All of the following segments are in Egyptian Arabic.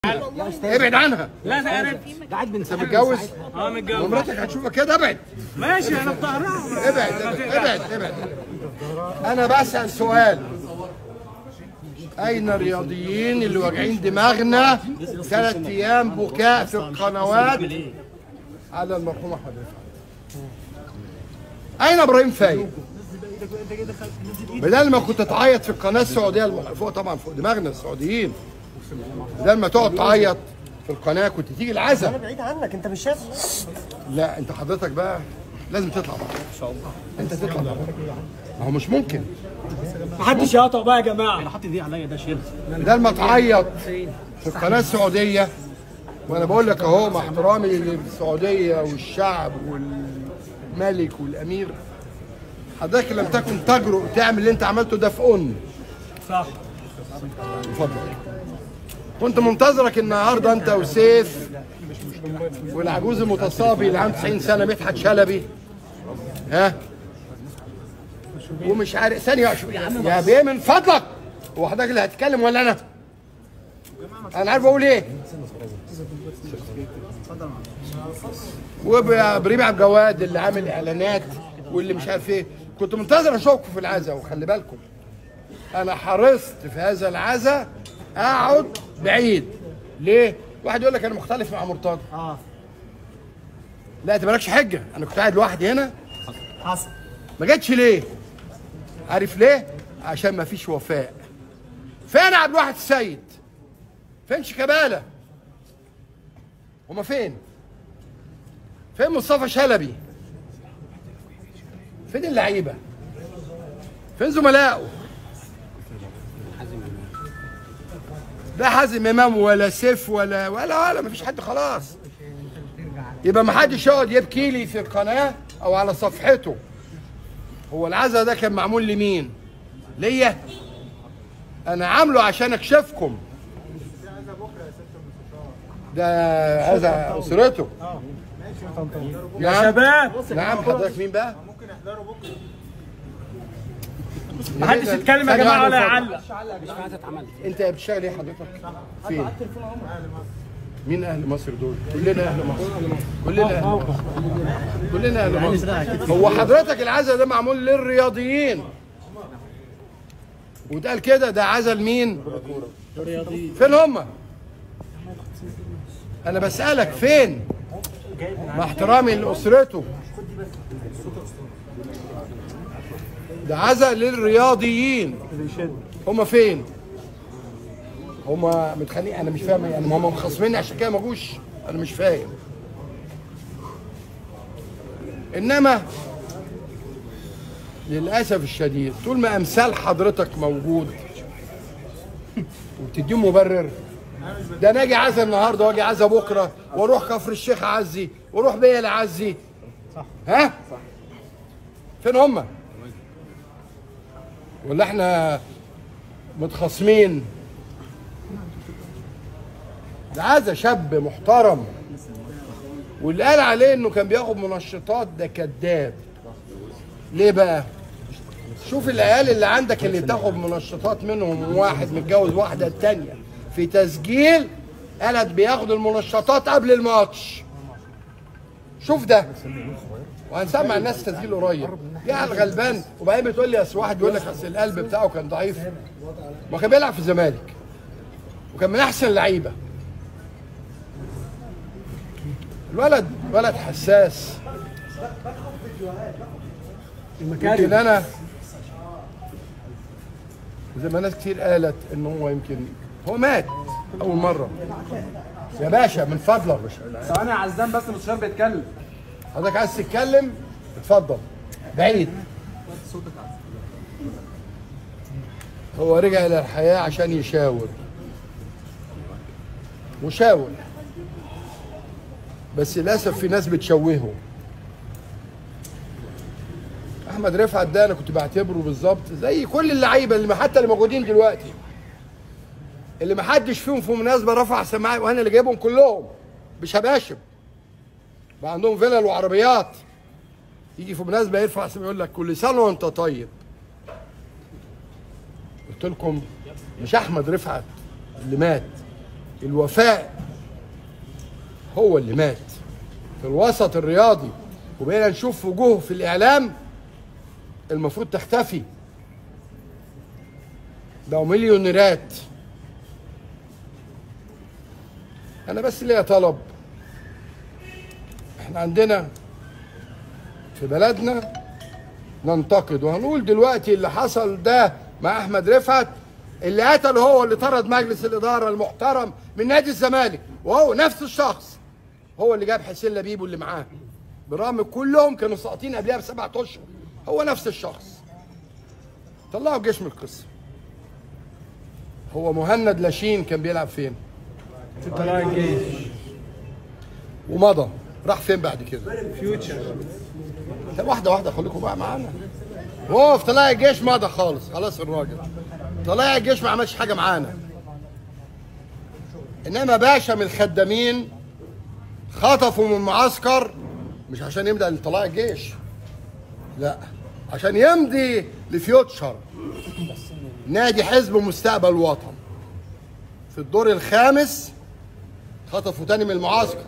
ابعد عنها لا تعرف قاعد انت بنسحب متجوز اه متجوز ومراتك هتشوفك كده ابعد ماشي انا بظهرها ابعد ابعد ابعد انا بسأل سؤال أين الرياضيين اللي واجعين دماغنا ثلاث أيام بكاء في القنوات على المرحوم أحمد رفعت أين إبراهيم فايق؟ بدل ما كنت تعيط في القناة السعودية الم- فوق طبعا فوق دماغنا السعوديين بدل ما تقعد تعيط في القناة كنت تيجي العزا بعيد عنك انت مش شايف لا انت حضرتك بقى لازم تطلع بره ان شاء الله انت تطلع بره ما هو مش ممكن محدش يقطع بقى يا جماعه حط دي عليا ده شيل بدل ما تعيط في القناه السعوديه وانا بقول لك اهو مع احترامي للسعوديه والشعب والملك والامير حضرتك لم تكن تجرؤ تعمل اللي انت عملته ده في اون صح اتفضل كنت منتظرك النهارده انت وسيف والعجوز المتصابي اللي عنده 90 سنه مدحت شلبي ها ومش عارف ثانيه يا يا بيه من فضلك هو حضرتك اللي هتتكلم ولا انا؟ انا عارف اقول ايه وابراهيم عبد الجواد اللي عامل اعلانات واللي مش عارف ايه كنت منتظر اشوفكم في العزا وخلي بالكم انا حرصت في هذا العزا اقعد بعيد ليه؟ واحد يقول لك انا مختلف مع مرتضى اه لا انت مالكش حجه انا كنت قاعد لوحدي هنا حصل ما جاتش ليه؟ عارف ليه؟ عشان ما فيش وفاء فين عبد الواحد السيد؟ فين شيكابالا؟ هما فين؟ فين مصطفى شلبي؟ فين اللعيبه؟ فين زملائه؟ لا حازم امام ولا سيف ولا ولا ولا مفيش حد خلاص يبقى ما حدش يقعد يبكي لي في القناه او على صفحته هو العزا ده كان معمول لمين؟ ليا انا عامله عشان اكشفكم ده عزا اسرته يا نعم شباب نعم حضرتك مين بقى؟ محدش يتكلم يا ثانية جماعه واحدة ولا اتفضل. يعلق انت بتشتغل ايه حضرتك؟ فين؟ مين اهل مصر دول؟ كلنا اهل مصر كلنا اهل مصر كلنا اهل مصر هو حضرتك العزا ده معمول للرياضيين وتقال كده ده عزا لمين؟ فين هم؟ انا بسألك فين؟ مع احترامي لأسرته ده عزا للرياضيين هم فين؟ هم متخانقين انا مش فاهم يعني هم مخاصميني عشان كده ما جوش انا مش فاهم انما للاسف الشديد طول ما امثال حضرتك موجود وبتديهم مبرر ده انا اجي عزا النهارده واجي عزا بكره واروح كفر الشيخ اعزي واروح بيا اعزي ها فين هم ولا احنا متخاصمين ده عايز شاب محترم واللي قال عليه انه كان بياخد منشطات ده كذاب ليه بقى شوف العيال اللي عندك اللي بتاخد منشطات منهم واحد متجوز واحده التانية في تسجيل قالت بياخد المنشطات قبل الماتش شوف ده وهنسمع الناس تسجيل قريب يا الغلبان وبعدين بتقول لي اصل واحد يقول لك اصل القلب بتاعه كان ضعيف ما كان بيلعب في الزمالك وكان من احسن اللعيبه الولد ولد حساس يمكن انا زي ما ناس كتير قالت ان هو يمكن هو مات اول مره يا باشا من فضلك ثواني يا عزام بس المستشار بيتكلم حضرتك عايز تتكلم اتفضل بعيد هو رجع الى الحياه عشان يشاور وشاور بس للاسف في ناس بتشوهه احمد رفعت ده انا كنت بعتبره بالظبط زي كل اللعيبه اللي حتى اللي موجودين دلوقتي اللي ما حدش فيهم في مناسبه رفع سماعي وانا اللي جايبهم كلهم بشباشب بقى عندهم فيلل وعربيات يجي في مناسبه يرفع سماعي يقول لك كل سنه وانت طيب قلت لكم مش احمد رفعت اللي مات الوفاء هو اللي مات في الوسط الرياضي وبقينا نشوف وجوه في الاعلام المفروض تختفي بقوا مليونيرات انا بس ليا طلب احنا عندنا في بلدنا ننتقد وهنقول دلوقتي اللي حصل ده مع احمد رفعت اللي قتل هو اللي طرد مجلس الاداره المحترم من نادي الزمالك وهو نفس الشخص هو اللي جاب حسين لبيب واللي معاه برغم كلهم كانوا ساقطين قبلها بسبعة اشهر هو نفس الشخص طلعوا الجيش من القصه هو مهند لاشين كان بيلعب فين في طلائع الجيش ومضى راح فين بعد كده فيوتشر طب واحده واحده خليكم بقى معانا هو في طلائع الجيش مضى خالص خلاص الراجل طلائع الجيش ما عملش حاجه معانا انما باشا من الخدامين خطفوا من معسكر مش عشان يمضي لطلائع الجيش لا عشان يمضي لفيوتشر نادي حزب مستقبل الوطن في الدور الخامس خطفوا تاني من المعسكر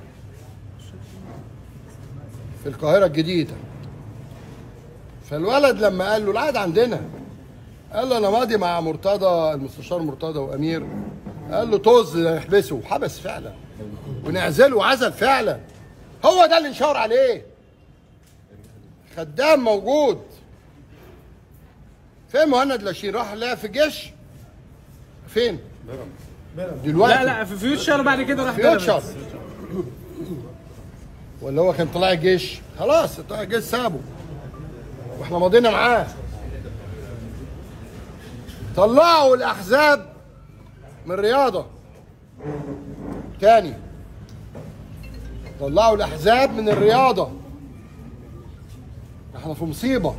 في القاهرة الجديدة فالولد لما قال له العقد عندنا قال له انا ماضي مع مرتضى المستشار مرتضى وامير قال له طز نحبسه وحبس فعلا ونعزله وعزل فعلا هو ده اللي نشاور عليه خدام موجود فين مهند لاشين راح لا في الجيش فين دلوقتي لا لا في فيوتشر وبعد كده راح بيراميدز. فيوتشر ولا هو كان طلع الجيش خلاص طلع الجيش سابه واحنا ماضينا معاه طلعوا الاحزاب من الرياضه تاني طلعوا الاحزاب من الرياضه احنا في مصيبه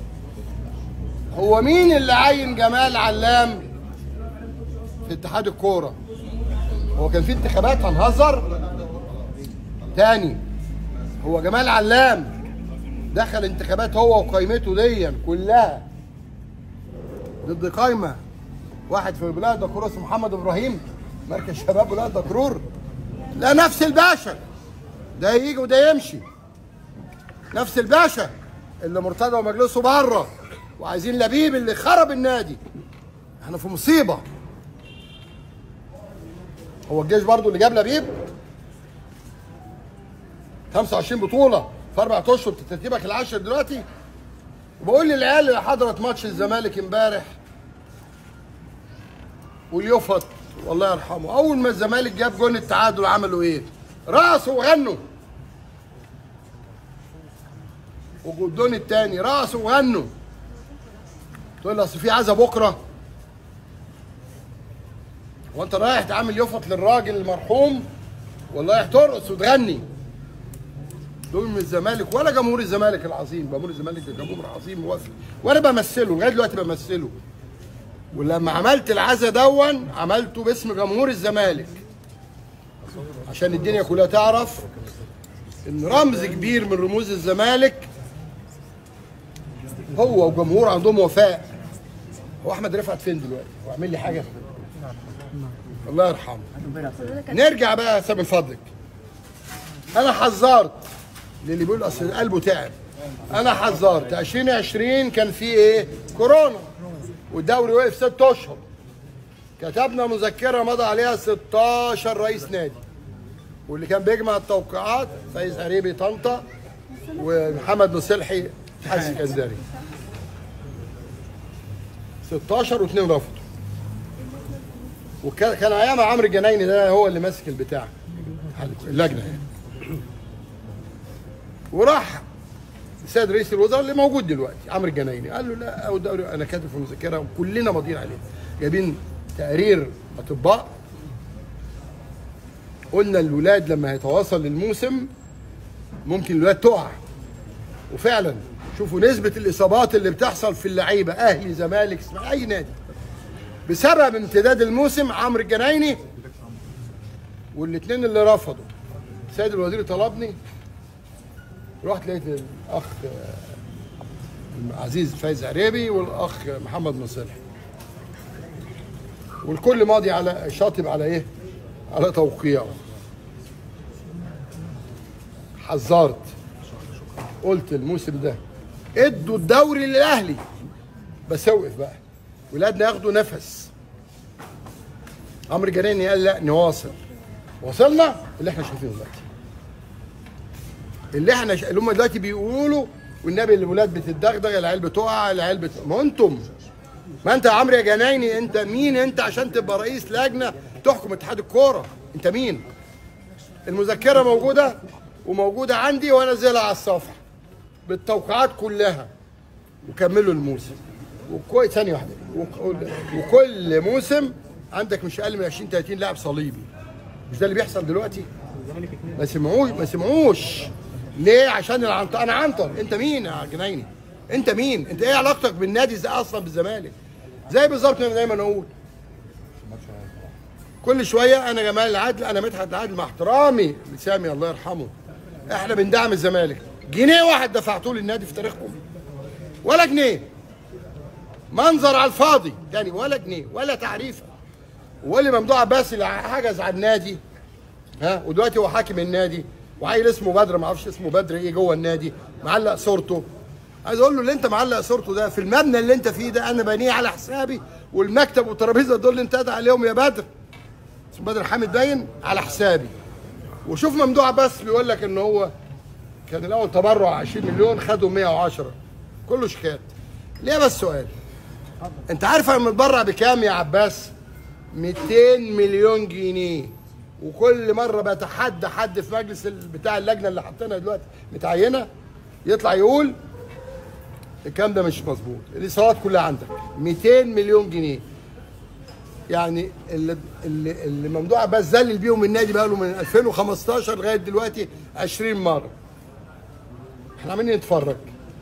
هو مين اللي عين جمال علام في اتحاد الكوره هو كان في انتخابات هنهزر تاني هو جمال علام دخل انتخابات هو وقايمته دي كلها ضد قايمه واحد في بلاد دكرور اسمه محمد ابراهيم مركز شباب بلاد دكرور لا نفس الباشا ده يجي وده يمشي نفس الباشا اللي مرتضى ومجلسه بره وعايزين لبيب اللي خرب النادي احنا في مصيبه هو الجيش برضو اللي جاب لبيب 25 بطوله في اربع اشهر ترتيبك العاشر دلوقتي وبقول للعيال اللي حضرت ماتش الزمالك امبارح واليفط والله يرحمه اول ما الزمالك جاب جون التعادل عملوا ايه؟ رقصوا وغنوا والجون الثاني رقصوا وغنوا تقول لي اصل في عزا بكره وانت رايح تعمل يفط للراجل المرحوم والله رايح ترقص وتغني دول من الزمالك ولا جمهور الزمالك العظيم جمهور الزمالك ده جمهور عظيم ووفي وانا بمثله لغايه دلوقتي بمثله ولما عملت العزا دون عملته باسم جمهور الزمالك عشان الدنيا كلها تعرف ان رمز كبير من رموز الزمالك هو وجمهور عندهم وفاء هو احمد رفعت فين دلوقتي هو عامل لي حاجه الله يرحمه نرجع بقى يا سامي من فضلك انا حذرت للي بيقول اصل قلبه تعب انا حذرت 2020 كان في ايه كورونا والدوري وقف ست اشهر كتبنا مذكره مضى عليها 16 رئيس نادي واللي كان بيجمع التوقيعات فايز قريبي طنطا ومحمد مصلحي حاج اسكندري 16 واثنين رفضوا وكان كان ايام عمرو الجنايني ده هو اللي ماسك البتاع اللجنه يعني وراح السيد رئيس الوزراء اللي موجود دلوقتي عمرو الجنايني قال له لا او دوري انا كاتب في المذكره وكلنا ماضيين عليه جايبين تقرير اطباء قلنا الولاد لما هيتواصل الموسم ممكن الولاد تقع وفعلا شوفوا نسبة الإصابات اللي بتحصل في اللعيبة أهلي زمالك اسمها أي نادي بسبب امتداد الموسم عمرو الجنايني والاثنين اللي رفضوا السيد الوزير طلبني رحت لقيت الاخ عزيز فايز عريبي والاخ محمد مصلحي والكل ماضي على شاطب على ايه على توقيعه حذرت قلت الموسم ده ادوا الدوري للاهلي بس اوقف بقى ولادنا ياخدوا نفس عمرو جناني قال لا نواصل وصلنا اللي احنا شايفينه دلوقتي اللي احنا ش... اللي هم دلوقتي بيقولوا والنبي الولاد بتتدغدغ العيال بتقع العيال بت... ما انتم ما انت يا عمرو يا جنايني انت مين انت عشان تبقى رئيس لجنه تحكم اتحاد الكوره انت مين المذكره موجوده وموجوده عندي وانزلها على الصفحه بالتوقيعات كلها وكملوا الموسم وكويس ثانيه واحده وك- وكل موسم عندك مش اقل من 20 30 لاعب صليبي مش ده اللي بيحصل دلوقتي ما سمعوش ما سمعوش ليه عشان العنطر انا عنطر انت مين يا جنايني انت مين انت ايه علاقتك بالنادي زي اصلا بالزمالك زي بالظبط انا دايما اقول كل شويه انا جمال العدل انا مدحت العدل مع احترامي لسامي الله يرحمه احنا بندعم الزمالك جنيه واحد دفعتوه للنادي في تاريخكم ولا جنيه منظر على الفاضي يعني ولا جنيه ولا تعريفه واللي ممدوح عباس اللي حجز على النادي ها ودلوقتي هو حاكم النادي وعيل اسمه بدر ما اعرفش اسمه بدر ايه جوه النادي معلق صورته عايز اقول له اللي انت معلق صورته ده في المبنى اللي انت فيه ده انا بنيه على حسابي والمكتب والترابيزه دول اللي انت قاعد عليهم يا بدر اسمه بدر حامد باين على حسابي وشوف ممدوح عباس بيقول لك ان هو كان الاول تبرع 20 مليون خدوا 110 كله شيكات ليه بس سؤال انت عارف انا متبرع بكام يا عباس 200 مليون جنيه وكل مره بتحدى حد في مجلس ال- بتاع اللجنه اللي حاطينها دلوقتي متعينه يطلع يقول الكلام ده مش مظبوط الاصابات كلها عندك 200 مليون جنيه يعني اللي اللي, اللي ممدوح عباس ذلل بيهم النادي بقى له من 2015 لغايه دلوقتي 20 مره احنا عمالين نتفرج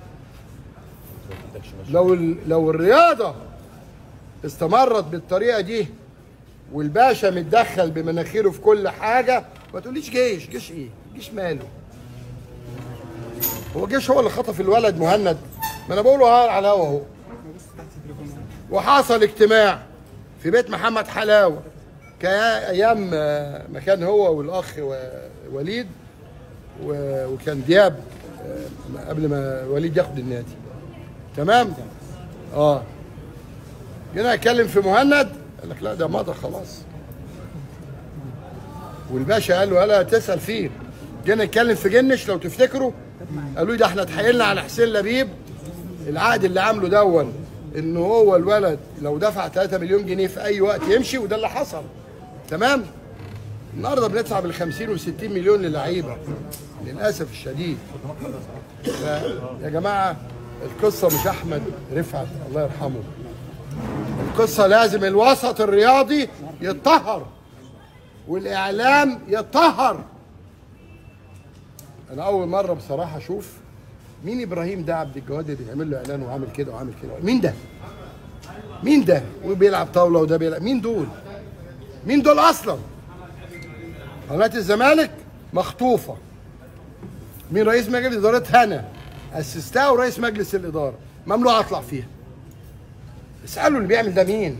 لو ال- لو الرياضه استمرت بالطريقه دي والباشا متدخل بمناخيره في كل حاجه ما تقوليش جيش جيش ايه جيش ماله هو جيش هو اللي خطف الولد مهند ما انا بقوله اه على الهوا اهو وحصل اجتماع في بيت محمد حلاوه كايام آه، ما كان هو والاخ و- وليد و- وكان دياب آه، قبل ما وليد ياخد النادي تمام اه جينا اتكلم في مهند قال لك لا ده مضى خلاص والباشا قال له هلا تسال فيه جينا نتكلم في جنش لو تفتكروا قالوا لي ده احنا اتحايلنا على حسين لبيب العقد اللي عامله دون ان هو الولد لو دفع 3 مليون جنيه في اي وقت يمشي وده اللي حصل تمام النهارده بندفع بال 50 و60 مليون للعيبه للاسف الشديد ف- يا جماعه القصه مش احمد رفعت الله يرحمه القصه لازم الوسط الرياضي يتطهر والاعلام يتطهر انا اول مره بصراحه اشوف مين ابراهيم ده عبد الجواد اللي بيعمل له اعلان وعامل كده وعامل كده مين ده مين ده وبيلعب طاوله وده بيلعب مين دول مين دول اصلا قناه الزمالك مخطوفه مين رئيس مجلس اداره هنا اسستها ورئيس مجلس الاداره ممنوع اطلع فيها اسالوا اللي بيعمل ده مين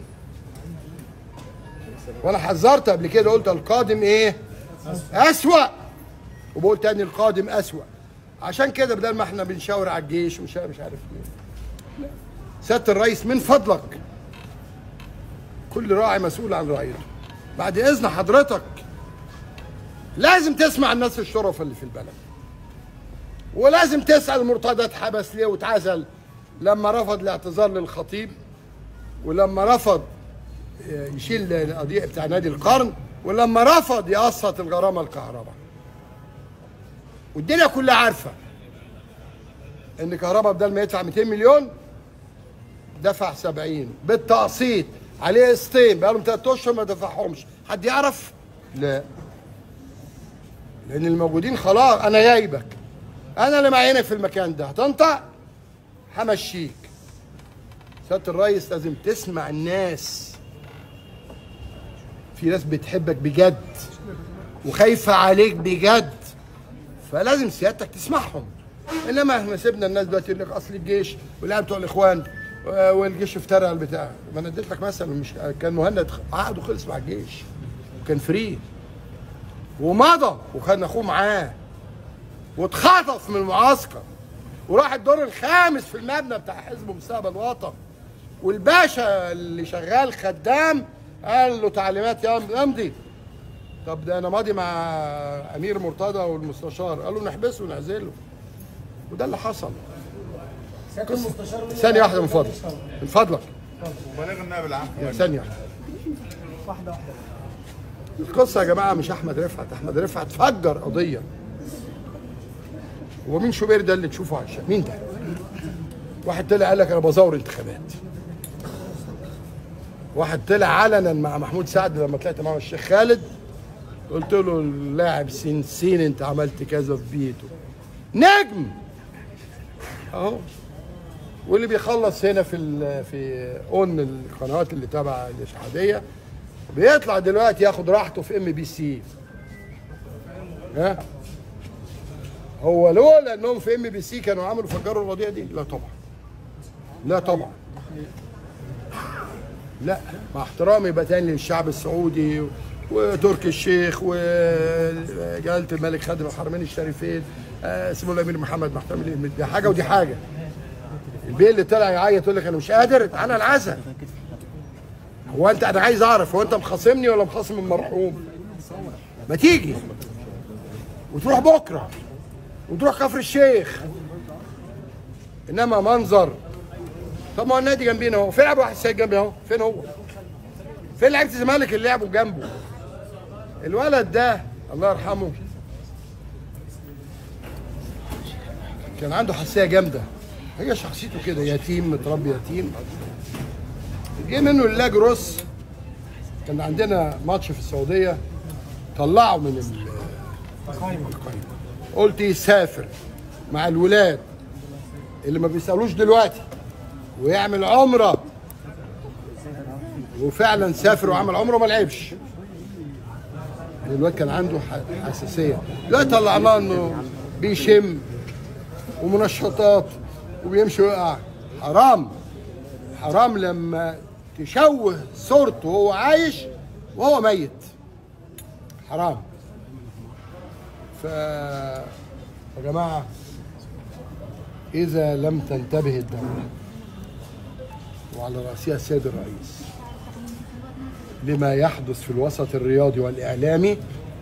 وانا حذرت قبل كده قلت القادم ايه اسوا وبقول تاني القادم اسوا عشان كده بدل ما احنا بنشاور على الجيش ومش مش عارف ايه لا. سياده الرئيس من فضلك كل راعي مسؤول عن رعيته بعد اذن حضرتك لازم تسمع الناس الشرف اللي في البلد ولازم تسال مرتضى اتحبس ليه واتعزل لما رفض الاعتذار للخطيب ولما رفض يشيل القضيه بتاع نادي القرن ولما رفض يقسط الغرامه الكهرباء والدنيا كلها عارفه ان كهرباء بدل ما يدفع 200 مليون دفع 70 بالتقسيط عليه قسطين بقالهم ثلاث اشهر ما دفعهمش حد يعرف؟ لا لان الموجودين خلاص انا جايبك انا اللي معينك في المكان ده هتنطق همشيك سياده الرئيس لازم تسمع الناس في ناس بتحبك بجد وخايفه عليك بجد فلازم سيادتك تسمعهم انما احنا سيبنا الناس دلوقتي يقول لك اصل الجيش والعيال بتوع الاخوان و- والجيش افترى البتاع ما انا اديت لك مثلا مش كان مهند عقده خلص مع الجيش كان فري ومضى وكان اخوه معاه واتخطف من المعسكر وراح الدور الخامس في المبنى بتاع حزب مستقبل وطن والباشا اللي شغال خدام قال له تعليمات يا امضي طب ده انا ماضي مع امير مرتضى والمستشار قالوا نحبسه ونعزله وده اللي حصل سياده المستشار مين ثانية واحدة من فضلك من فضلك وبلغ النائب العام يا ثانية واحدة واحده واحده القصة يا جماعة مش أحمد رفعت أحمد رفعت فجر قضية هو مين شوبير ده اللي تشوفه على الشارع مين ده واحد طلع قال لك أنا بزور انتخابات واحد طلع علنا مع محمود سعد لما طلعت معه الشيخ خالد قلت له اللاعب سين سين انت عملت كذا في بيته نجم اهو واللي بيخلص هنا في ال- في اون القنوات اللي تبع الاتحاديه بيطلع دلوقتي ياخد راحته في ام بي سي ها هو لولا انهم في ام بي سي كانوا عملوا فجروا القضيه دي لا طبعا لا طبعا لا مع احترامي بقى تاني للشعب السعودي وتركي الشيخ وجلاله الملك خادم الحرمين الشريفين آه، اسمه الامير محمد محتمل الإمام. دي حاجه ودي حاجه البيه اللي طلع يعيط يقول لك انا مش قادر تعالى العزا هو انت انا عايز اعرف هو انت مخاصمني ولا مخاصم المرحوم ما تيجي وتروح بكره وتروح كفر الشيخ انما منظر طب ما هو النادي جنبينا اهو فين لعب واحد سيد جنبي اهو فين هو فين لعيبه الزمالك اللي لعبوا جنبه الولد ده الله يرحمه كان عنده حساسيه جامده هي شخصيته كده يتيم متربي يتيم جه منه اللاج روس كان عندنا ماتش في السعوديه طلعه من ال- القايمه قلت يسافر مع الولاد اللي ما بيسالوش دلوقتي ويعمل عمره وفعلا سافر وعمل عمره وما لعبش الواد كان عنده ح- حساسيه لا طلعناه انه بيشم ومنشطات وبيمشي ويقع حرام حرام لما تشوه صورته وهو عايش وهو ميت حرام ف يا جماعه اذا لم تنتبه الدوله وعلى راسها السيد الرئيس لما يحدث في الوسط الرياضي والاعلامي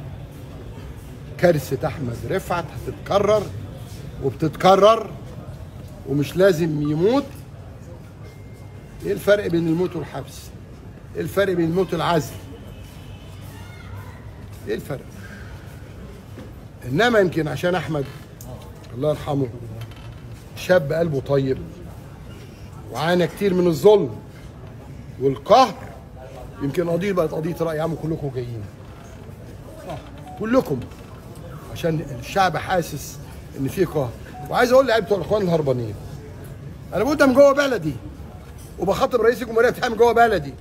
كارثه احمد رفعت هتتكرر وبتتكرر ومش لازم يموت ايه الفرق بين الموت والحبس ايه الفرق بين الموت والعزل ايه الفرق انما يمكن عشان احمد الله يرحمه شاب قلبه طيب وعانى كتير من الظلم والقهر يمكن قضيه بقت قضيه راي عام كلكم جايين كلكم عشان الشعب حاسس ان في قهر وعايز اقول لعيبه الاخوان الهربانين انا بقول ده من جوه بلدي وبخاطب رئيس الجمهوريه بتاعي من جوه بلدي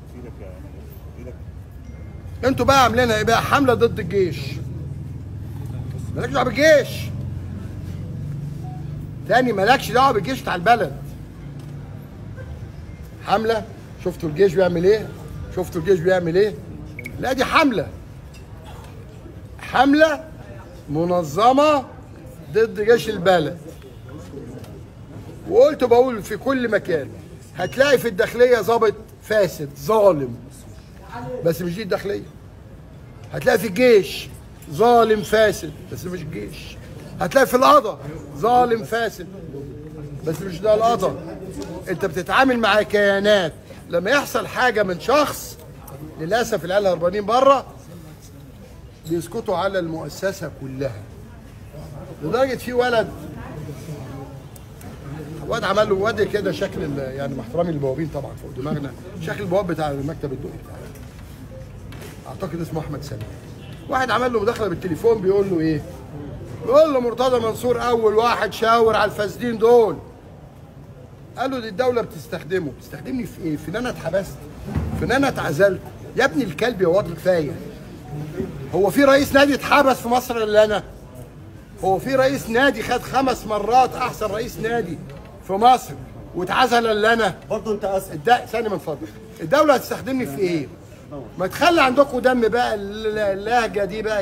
انتوا بقى عاملينها ايه بقى حمله ضد الجيش مالكش دعوه بالجيش تاني مالكش دعوه بالجيش بتاع البلد حمله شفتوا الجيش بيعمل ايه شفتوا الجيش بيعمل ايه لا دي حمله حمله منظمه ضد جيش البلد وقلت بقول في كل مكان هتلاقي في الداخليه ضابط فاسد ظالم بس مش دي الداخليه هتلاقي في الجيش ظالم فاسد بس مش الجيش هتلاقي في القضاء ظالم فاسد بس مش ده القضاء انت بتتعامل مع كيانات لما يحصل حاجه من شخص للاسف العيال هربانين بره بيسكتوا على المؤسسه كلها لدرجه في ولد واد عمل له واد كده شكل ال- يعني مع احترامي للبوابين طبعا فوق دماغنا شكل البواب بتاع المكتب الدقي بتاعنا اعتقد اسمه احمد سامي واحد عمل له مداخله بالتليفون بيقول له ايه؟ بيقول له مرتضى منصور اول واحد شاور على الفاسدين دول قال له دي الدوله بتستخدمه بتستخدمني في ايه؟ في ان انا اتحبست في ان انا اتعزلت يا ابني الكلب يا واد كفايه هو في رئيس نادي اتحبس في مصر الا انا هو في رئيس نادي خد خمس مرات احسن رئيس نادي في مصر واتعزل الا انا برضه انت اسف الد... ثانية من فضلك الدولة هتستخدمني في ايه؟ ما تخلي عندكم دم بقى الل- اللهجة دي بقى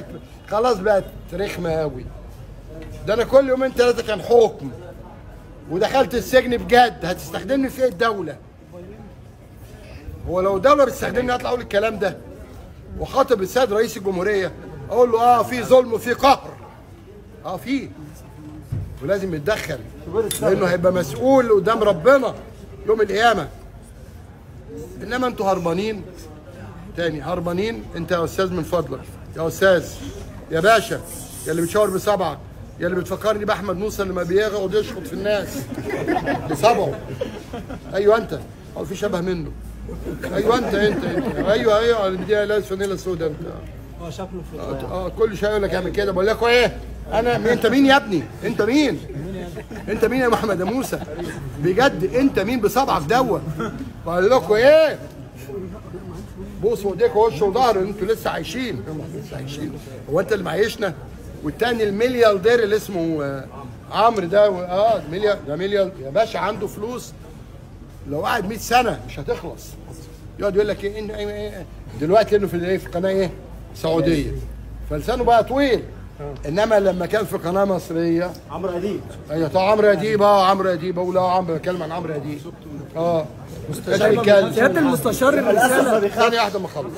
خلاص بقت رخمه قوي ده انا كل يومين ثلاثه كان حكم ودخلت السجن بجد هتستخدمني في ايه الدوله هو لو الدوله بتستخدمني هطلع اقول الكلام ده وخاطب السيد رئيس الجمهوريه اقول له اه في ظلم وفي قهر اه في ولازم يتدخل لانه هيبقى مسؤول قدام ربنا يوم القيامه انما انتوا هربانين تاني هربانين انت يا استاذ من فضلك يا استاذ يا باشا يا اللي بتشاور بصبعك يا اللي بتفكرني باحمد موسى اللي ما بيقعد يشخط في الناس بصبعه ايوه انت هو في شبه منه ايوه انت انت انت ايوه ايوه اللي بديها لابس فانيلا سودا انت هو شكله في اه آه، كل شويه يقول لك اعمل كده بقول لكم ايه انا مين انت مين يا ابني انت مين انت مين يا محمد يا موسى بجد انت مين بصبعك دوت بقول لكم ايه بوسوا ايديكم وش وظهر انتوا لسه عايشين لسه عايشين هو انت اللي معيشنا والتاني الملياردير اللي اسمه آه، عمرو ده و- اه مليار ده مليار يا باشا عنده فلوس لو قعد 100 سنه مش هتخلص يقعد يقول لك ايه إن- إيه إيه دلوقتي انه في الايه في قناه ايه سعوديه فلسانه بقى طويل انما لما كان في قناه مصريه عمرو اديب ايوه طبعا عمرو اديب اه عمرو اديب اقول اه عمرو بتكلم عن عمرو اديب اه مستشار بيتكلم سياده المستشار الرساله ثانية واحدة ما اخلص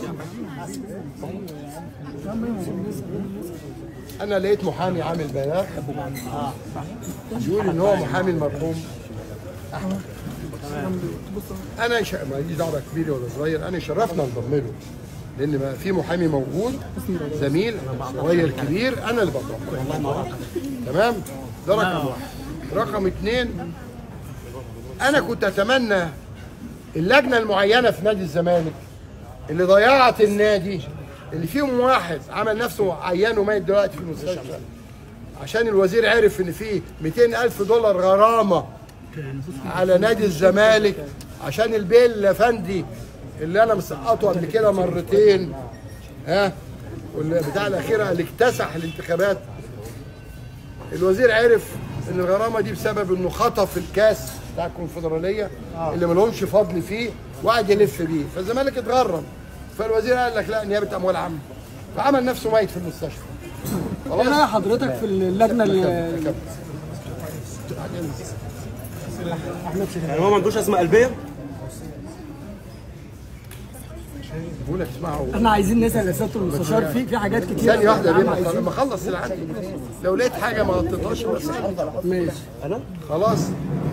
أنا لقيت محامي عامل بلاغ يقول إن هو محامي المرحوم أحمد أنا ش... ماليش دعوة كبير ولا صغير أنا شرفنا انضم له لأن بقى في محامي موجود زميل صغير كبير أنا اللي بطرحه تمام ده رقم واحد رقم اثنين أنا كنت أتمنى اللجنه المعينه في نادي الزمالك اللي ضيعت النادي اللي فيهم واحد عمل نفسه عيان وميت دلوقتي في المستشفى عشان الوزير عرف ان في 200 الف دولار غرامه على نادي الزمالك عشان البيل الافندي اللي انا مسقطه قبل كده مرتين ها والبتاع الاخيره اللي اكتسح الانتخابات الوزير عرف ان الغرامه دي بسبب انه خطف الكاس بتاع الكونفدراليه اللي ما لهمش فضل فيه وقعد يلف بيه فالزمالك اتغرم فالوزير قال لك لا نيابه اموال عامه فعمل نفسه ميت في المستشفى ايه راي حضرتك في اللجنه اللي يعني هو ما عندوش ازمه قلبيه بقول لك اسمعوا احنا عايزين نسال يا سياده المستشار في في حاجات كتير ثانيه واحده ليه ما- لما اخلص اللي عندي لو لقيت حاجه ما غطيتهاش بس ماشي خلاص